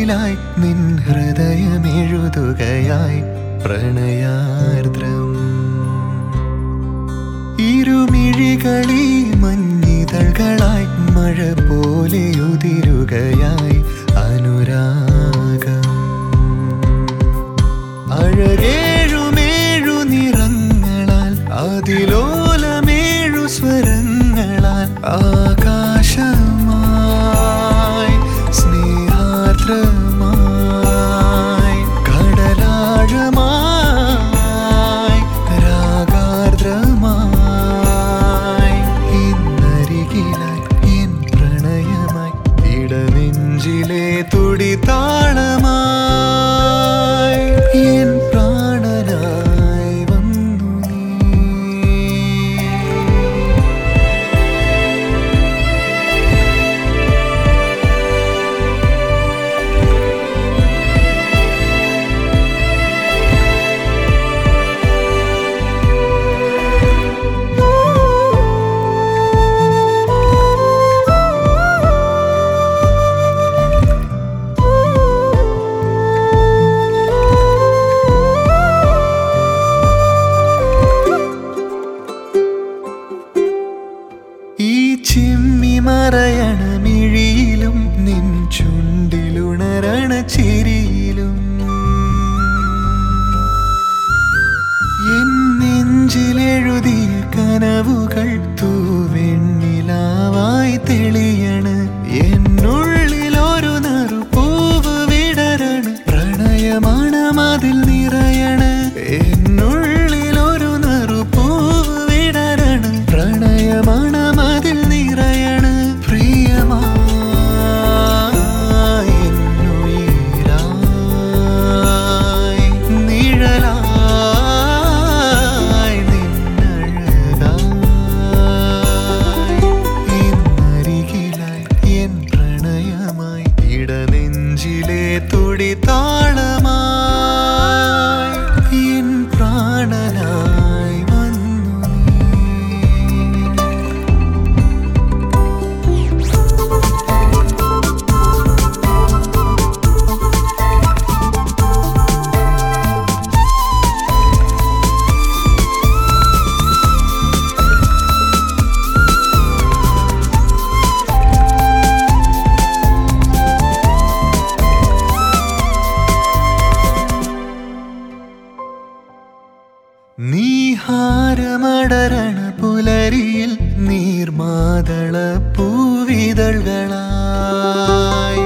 എന്നരികിലായി നിൻ ഹൃദയമെഴുതുകയായി പ്രണയാർദ്രം ഇരുമിഴികളി മഞ്ഞിതൾകളായി മഴ പോലെ ഉതിരുകയായി അനുരാഗം അഴകേഴുമേഴു നിറങ്ങളാൽ അതിലോലമേഴു സ്വരങ്ങളാൽ ആകാശമായി സ്നേഹാർദ്രമായി കടലാഴമായി രാഗാർദ്രമായി ഇന്നരികിലായി എൻ പ്രണയമായി ഇടനെഞ്ചിലെ തുടി താളമായി എൻ പ്രാണനായി വന്നു നീ ഈ ചിമ്മി മറയണ മിഴിയിലും നിൻ ചുണ്ടിലുണരണ ചിരിയിലും എൻ നെഞ്ചിലെഴുതിയ കനവുകൾ തൂവെണ്ണിലാവായി തെളിയണ് എന്നുള്ളിൽ ഒരു നറുപൂവ് വിടരണ പ്രണയമാണ് മതിൽ നിറയണ് എന്നുള്ളിൽ ഒരു നറുപൂവ് വിടരണ പ്രണയമാണ് മതിൽ നിറയണ് പ്രിയമായി എന്നുയിരായി നിഴലായി നിന്നഴകായി ഇന്നരികിലായി എൻ പ്രണയമായി ഇടനെഞ്ചിലെ തുടി താളമായി എൻ പ്രാണനായി വന്നു നീ നീഹാരമടരണ പുലരിയിൽ നീർമാതള പൂവിതൾകളായി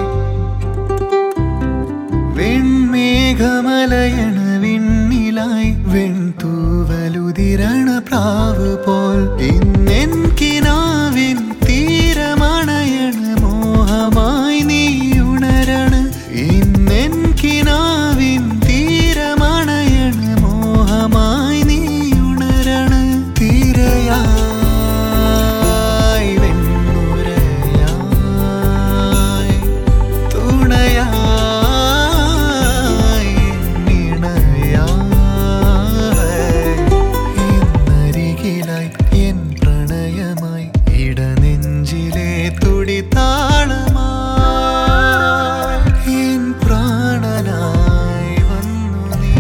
വെൺമേഘമലയണ വിണ്ണിലായി വെൺതൂവലുതിരണ പ്രാവ് പോൽ ഇന്നെൻ കിനാവിൻ തീരമണയണ മോഹമായി നീ ഉണരണ ഇന്നെൻ കിനാവിൻ തീരമണയണ മോഹമായി നീ ഉണരണ തീരയായി വെണ്ണുരയായി തുണയായി നിണയായി ഇന്നരികിലായി എൻ പ്രണയമായി ഇടനെഞ്ചിലെ തുടി താളമായി എൻ പ്രാണനായി വന്നു നീ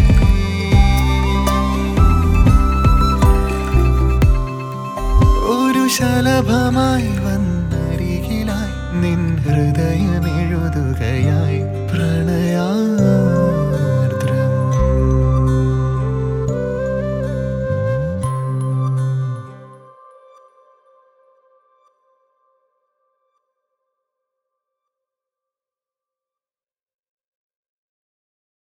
ഒരു ശലഭമായി വന്നരികിലായി നിൻ ഹൃദയമെഴുതുകയായി